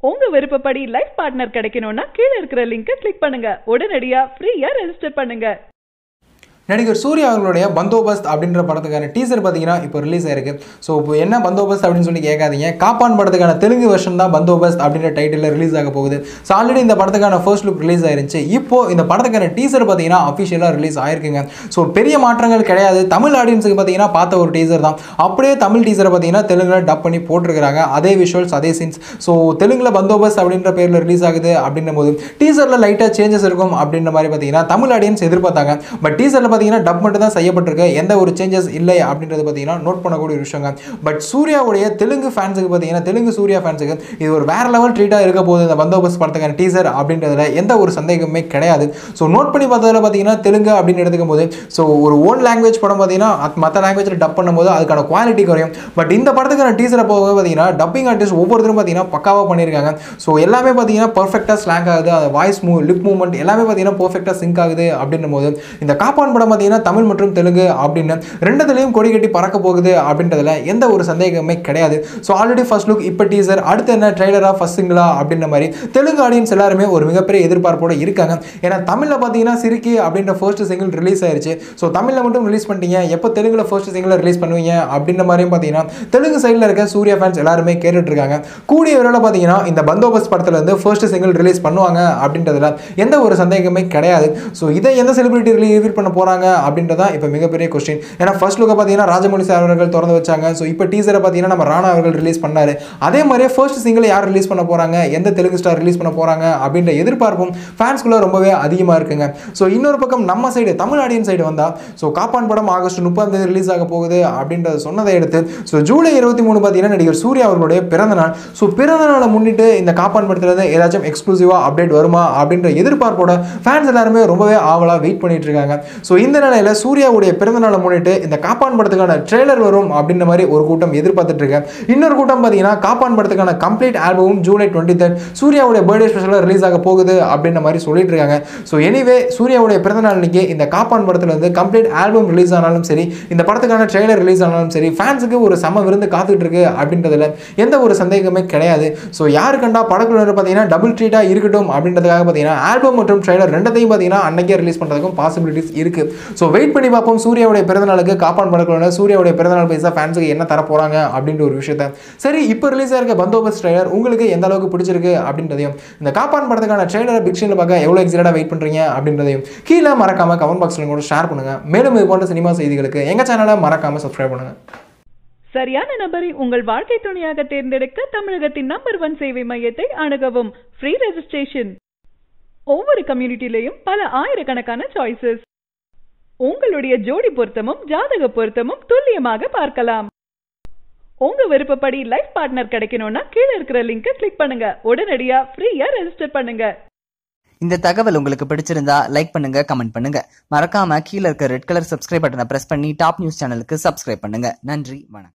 உங்க விருப்பப்படி life partner கிடைக்கணும்னா கீழே இருக்கிற லிங்கை கிளிக் பண்ணுங்க உடனடியா ஃப்ரீயா ரெஜிஸ்டர் பண்ணுங்க நடிகர் சூர்யா அவர்களுடைய பந்தோபஸ்த் அப்படின்ற படத்துக்கான டீசர் பார்த்தீங்கன்னா இப்போ ரிலீஸ் ஆயிருக்கு ஸோ இப்போ என்ன பந்தோபஸ்த் அப்படின்னு சொல்லி கேட்காதீங்க காப்பான் படத்துக்கான தெலுங்கு வெர்ஷன் தான் பந்தோபஸ்த் அப்படின்ற டைட்டிலில் ரிலீஸ் ஆக போகுது ஸோ ஆல்ரெடி இந்த படத்துக்கான ஃபர்ஸ்ட் லுக் ரிலீஸ் ஆயிருந்துச்சு இப்போ இந்த படத்துக்கான டீசர் பார்த்தீங்கன்னா அஃபிஷியலாக ரிலீஸ் ஆயிருக்குங்க ஸோ பெரிய மாற்றங்கள் கிடையாது தமிழ் ஆடியன்ஸுக்கு பார்த்தீங்கன்னா பார்த்த ஒரு டீசர் தான் அப்படியே தமிழ் டீசரை பார்த்தீங்கன்னா தெலுங்குல டப் பண்ணி போட்டிருக்காங்க அதே விஷுவல்ஸ் அதே சீன்ஸ் ஸோ தெலுங்குல பந்தோபஸ்த் அப்படின்ற பேரில் ரிலீஸ் ஆகுது அப்படின்ற போது டீசரில் லைட்டாக சேஞ்சஸ் இருக்கும் அப்படின்ற மாதிரி பார்த்தீங்கன்னா தமிழ் ஆடியன்ஸ் எதிர்பார்த்தாங்க பட் டீசரில் பார்த்தீங்கன்னா டப் மட்டும் தான் செய்யப்பட்டிருக்கு எந்த ஒரு சேஞ்சஸ் இல்லை அப்படின்றது பார்த்தீங்கன்னா நோட் பண்ணக்கூடிய ஒரு விஷயங்க பட் சூர்யாவுடைய தெலுங்கு ஃபேன்ஸுக்கு பார்த்தீங்கன்னா தெலுங்கு சூர்யா ஃபேன்ஸுக்கு இது ஒரு வேற லெவல் ட்ரீட்டாக இருக்க போகுது இந்த பந்தோபஸ்த் படத்துக்கான டீசர் அப்படின்றதுல எந்த ஒரு சந்தேகமே கிடையாது ஸோ நோட் பண்ணி பார்த்ததுல பார்த்தீங்கன்னா தெலுங்கு அப்படின்னு எடுத்துக்கும் போது ஸோ ஒரு ஓன் லாங்குவேஜ் படம் பார்த்தீங்கன்னா மற்ற லாங்குவேஜில் டப் பண்ணும்போது அதுக்கான குவாலிட்டி குறையும் பட் இந்த படத்துக்கான டீசரை போக பார்த்தீங்கன்னா டப்பிங் ஆர்டிஸ்ட் ஒவ்வொருத்தரும் பார்த்தீங்கன்னா பக்காவாக பண்ணியிருக்காங்க ஸோ எல்லாமே பார்த்தீங்கன்னா பர்ஃபெக்டாக ஸ்லாங் ஆகுது அந்த வாய்ஸ் மூவ் லிப் மூவ்மெண்ட் எல்லாமே பார்த்தீங்கன்னா பர்ஃபெக்டாக சிங்க் ஆகுது அப்படின்னும் போது இந்த காப்பான் படம் பார்த்தீங்கன்னா தமிழ் மற்றும் தெலுங்கு அப்படின்னு ரெண்டுத்துலையும் கொடி கட்டி பறக்க போகுது அப்படின்றதுல எந்த ஒரு சந்தேகமே கிடையாது ஸோ ஆல்ரெடி ஃபர்ஸ்ட் லுக் இப்போ டீசர் அடுத்து என்ன ட்ரெய்லரா ஃபர்ஸ்ட் சிங்கிளா அப்படின்ற மாதிரி தெலுங்கு ஆடியன்ஸ் எல்லாருமே ஒரு மிகப்பெரிய எதிர்பார்ப்போட இருக்காங்க ஏன்னா தமிழில் பார்த்தீங்கன்னா சிரிக்கி அப்படின்ற ஃபர்ஸ்ட் சிங்கிள் ரிலீஸ் ஆயிருச்சு ஸோ தமிழில் மட்டும் ரிலீஸ் பண்ணிட்டீங்க எப்போ தெலுங்குல ஃபர்ஸ்ட் சிங்கிள் ரிலீஸ் பண்ணுவீங்க அப்படின்ற மாதிரியும் பார்த்தீங்கன்னா தெலுங்கு சைடில் இருக்க சூர்யா ஃபேன்ஸ் எல்லாருமே கேட்டுட்டு இருக்காங்க கூடிய விரைவில் பார்த்தீங்கன்னா இந்த பந்தோபஸ்த் படத்துல இருந்து ஃபர்ஸ்ட் சிங்கிள் ரிலீஸ் பண்ணுவாங்க அப்படின்றதுல எந்த ஒரு சந்தேகமே கிடையாது ஸோ இதை எந்த செலிபிரிட்டி ரிலீவ் பண்ண போறாங்க அப்படின்றதான் இப்போ மிகப்பெரிய கொஸ்டின் ஏன்னா ஃபர்ஸ்ட் லுக்கை பார்த்தீங்கன்னா ராஜமௌழி சார் அவர்கள் திறந்து வச்சாங்க ஸோ இப்போ டீசரை பார்த்தீங்கன்னா நம்ம ராணா அவர்கள் ரிலீஸ் பண்ணாரு அதே மாதிரியே ஃபர்ஸ்ட் சிங்கிள் யார் ரிலீஸ் பண்ண போறாங்க எந்த தெலுங்கு ஸ்டார் ரிலீஸ் பண்ண போறாங்க அப்படின்ற எதிர்பார்ப்பும் ஃபேன்ஸ்குள்ள ரொம்பவே அதிகமாக இருக்குங்க ஸோ இன்னொரு பக்கம் நம்ம சைடு தமிழ் ஆடியன்ஸ் சைடு வந்தா ஸோ காப்பான் படம் ஆகஸ்ட் முப்பதாம் தேதி ரிலீஸ் ஆக போகுது அப்படின்றத சொன்னதை எடுத்து ஸோ ஜூலை இருபத்தி மூணு பார்த்தீங்கன்னா நடிகர் சூர்யா அவர்களுடைய பிறந்த நாள் ஸோ பிறந்த நாளை முன்னிட்டு இந்த காப்பான் படத்துல இருந்து ஏதாச்சும் எக்ஸ்க்ளூசிவாக அப்டேட் வருமா அப்படின்ற எதிர்பார்ப்போட ஃபேன்ஸ் எல்லாருமே ரொம்பவே ஆவலாக வெயிட் பண்ணிட்டு இருக்காங்க ஸோ இந்த நிலையில சூர்யாவுடைய பிறந்த நாளை முன்னிட்டு இந்த காப்பான் படத்துக்கான ட்ரெய்லர் வரும் அப்படின்ற மாதிரி ஒரு கூட்டம் எதிர்பார்த்துட்டு இருக்கேன் இன்னொரு கூட்டம் பார்த்தீங்கன்னா காப்பான் படத்துக்கான கம்ப்ளீட் ஆல்பமும் ஜூலை டுவெண்ட்டி தேர்ட் சூர்யாவுடைய பர்த்டே ஸ்பெஷலாக ரிலீஸ் ஆக போகுது அப்படின்ற மாதிரி சொல்லிட்டு இருக்காங்க ஸோ எனிவே சூர்யாவுடைய பிறந்த நாள் அன்னைக்கு இந்த காப்பான் படத்துல இருந்து கம்ப்ளீட் ஆல்பம் ரிலீஸ் ஆனாலும் சரி இந்த படத்துக்கான ட்ரெய்லர் ரிலீஸ் ஆனாலும் சரி ஃபேன்ஸுக்கு ஒரு சம விருந்து காத்துட்டு இருக்கு அப்படின்றதுல எந்த ஒரு சந்தேகமே கிடையாது ஸோ யாரு கண்டா படக்குழுவினர் பார்த்தீங்கன்னா டபுள் ட்ரீட்டாக இருக்கட்டும் அப்படின்றதுக்காக பார்த்தீங்கன்னா ஆல்பம் மற்றும் ட்ரெய்லர் ரெண்டத்தையும் பார்த்தீங்கன்னா அன்னைக்கே ரிலீஸ் பண்ணுறதுக்கும் பாசிபிலிட்டிஸ் இருக்கு ஸோ வெயிட் பண்ணி பார்ப்போம் சூர்யாவுடைய பிறந்தநாளுக்கு காப்பான் படக்குழுவினர் சூர்யாவுடைய பிறந்தநாள் பைசா ஃபேன்ஸுக்கு என்ன தர போறாங்க அப்படின்ற ஒரு விஷயத்த சரி இப்போ ரிலீஸ் ஆயிருக்க பந்தோபஸ்த் ட்ரெய்லர் உங்களுக்கு எந்த அளவுக்கு பிடிச்சிருக்கு அப்படின்றதையும் இந்த காப்பான் படத்துக்கான ட்ரெய்லரை பிக் ஸ்க்ரீனில் பார்க்க எவ்வளோ எக்ஸைட்டாக வெயிட் பண்ணுறீங்க அப்படின்றதையும் கீழே மறக்காம கமெண்ட் பாக்ஸில் கூட ஷேர் பண்ணுங்க மேலும் இது போன்ற சினிமா செய்திகளுக்கு எங்க சேனலை மறக்காம சப்ஸ்கிரைப் பண்ணுங்க சரியான நபரை உங்கள் வாழ்க்கை துணையாக தேர்ந்தெடுக்க தமிழகத்தின் நம்பர் ஒன் சேவை மையத்தை அணுகவும் ஃப்ரீ ரெஜிஸ்ட்ரேஷன் ஒவ்வொரு கம்யூனிட்டிலையும் பல ஆயிரக்கணக்கான சாய்ஸஸ் உங்களுடைய ஜோடி பொருத்தமும் ஜாதக பொருத்தமும் துல்லியமாக பார்க்கலாம் உங்க விருப்பப்படி லைஃப் பார்ட்னர் கிடைக்கணும்னா கீழே இருக்கிற லிங்கை கிளிக் பண்ணுங்க உடனடியா ஃப்ரீயா ரெஜிஸ்டர் பண்ணுங்க இந்த தகவல் உங்களுக்கு பிடிச்சிருந்தா லைக் பண்ணுங்க கமெண்ட் பண்ணுங்க மறக்காம கீழே இருக்க ரெட் கலர் சப்ஸ்கிரைப் பட்டனை பிரஸ் பண்ணி டாப் நியூஸ் சேனலுக்கு சப்ஸ்கிரைப் பண்ணுங்க நன்றி வணக்கம்